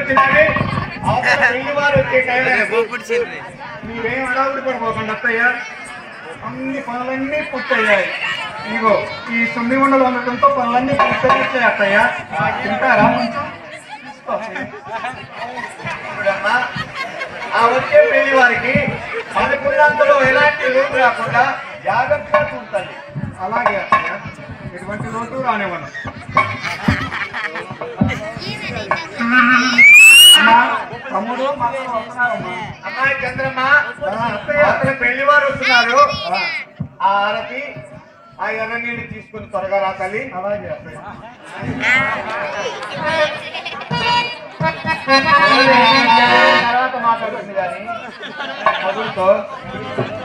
వచ్చినవి అవతల పెళ్లి వారు వచ్చే టైంకి మీరేం అడావుడి పడిపోకండి అత్తయ్య అన్ని పనులన్నీ పూర్తయ్యాయి ఇగో ఈ సున్ని ఉండలు ఉండటంతో పనులన్నీ పూర్తయ్యాయి అత్తయ్య తింటారా కొంచెం తీసుకో అత్తయ్య. చూడమ్మా ఆ వచ్చే పెళ్లి వారికి మనకున్నంతలో ఎలాంటి లోటు రాకుండా జాగ్రత్తగా చూడాలి అలాగే అత్తయ్య ఎటువంటి లోటు రానివ్వను అమ్మా తమ్ముడు మాతో వస్తున్నారమ్మా అమ్మాయి చంద్రమ్మ ఆ, అత్తయ్య అతను పెళ్లి వారు వస్తున్నారు ఆ ఆరతి ఆ ఎర్ర నీళ్ళు తీసుకుని త్వరగా రా తల్లి అలాగే అత్తయ్య తర్వాత మాట్లాడుతుంది కానీ మధులతో